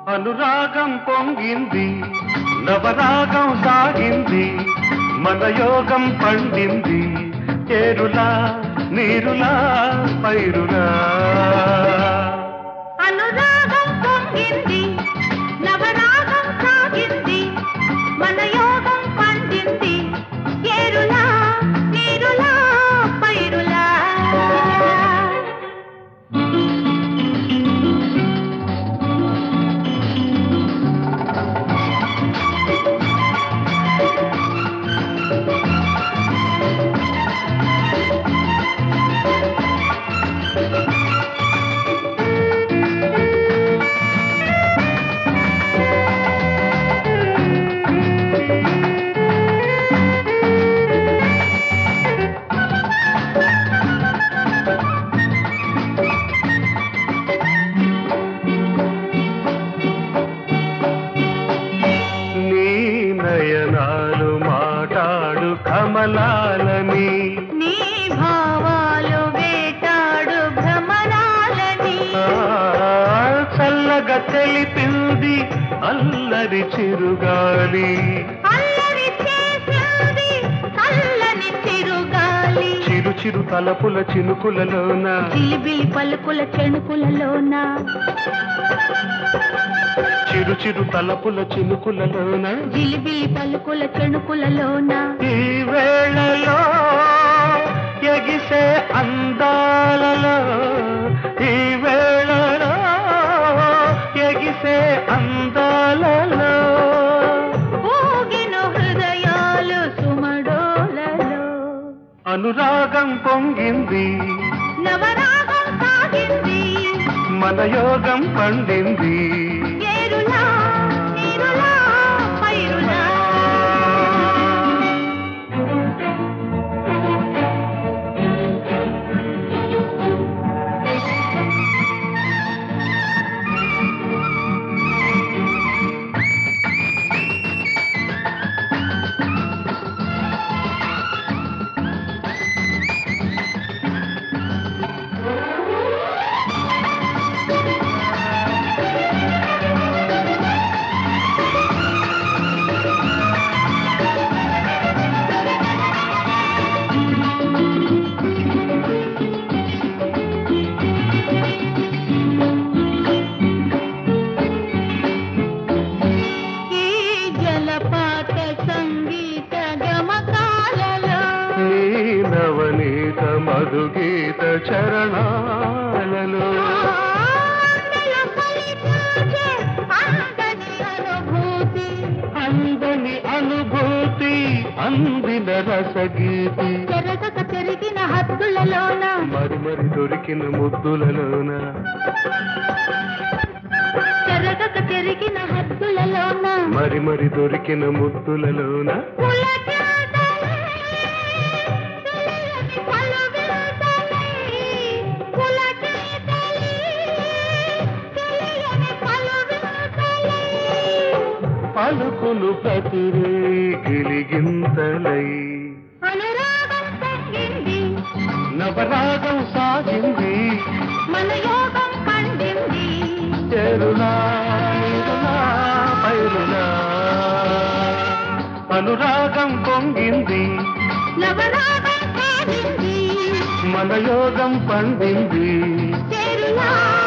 అనురాగం పొంగింది నవరాగం సాగింది మన యోగం పండింది ఏరులా నీరులా పైరులా అనురాగం పొంగింది నవరాగం సాగింది మన యోగం పండింది ఏరులా నీరులా పైరులా నీ నయనాలు మాటాడు కమలాలని నీ భావాలు వేటాడు భ్రమరాలని ఆ, చల్లగా తెలిపింది అల్లరి చిరుగాలి అల్లరి చేసింది చల్లని చిరుగాలి చిరు చిరు తలపుల చినుకులలోన చిలిబిలి పలుకుల చెణుకులలోన చిరు చిరు తలపుల చినుకులలోన జిలిబిలి పలుకుల చెణుకులలోన ఈ వేళలో ఎగిసే అందాలలో ఈ వేళలో ఎగిసే అందాలలో ఊగిన హృదయాలు సుమడోలలో అనురాగం పొంగింది నవరాగం సాగింది మన యోగం పండింది ఏరులా నీరులా పైరులా ఈ జలపాత సంగీత గమకాలలో నీ నవనీత మధుగీత చరణాలలో ఆందల ఫలితాచే అందని అనుభూతి అందని అనుభూతి అందిన రసగీతి చెరగక చెరిగిన హద్దులలోన మరి మరి దొరికిన ముద్దులలోన చెరగక చెరిగిన హద్దులలోన మరి మరి దొరికిన ముద్దులలోన పులకింతలై, తెలియని పలువింతలై, పులకింతలై, తెలియని పలువింతలై. పలుకులు ప్రతిరే గిలిగింతలై అనురాగం పొంగింది నవరాగం సాగింది మన యోగం పండింది చెరునా నీరునా పైరునా అనురాగం పొంగింది నవరాగం సాగింది మన యోగం పండింది చెరులా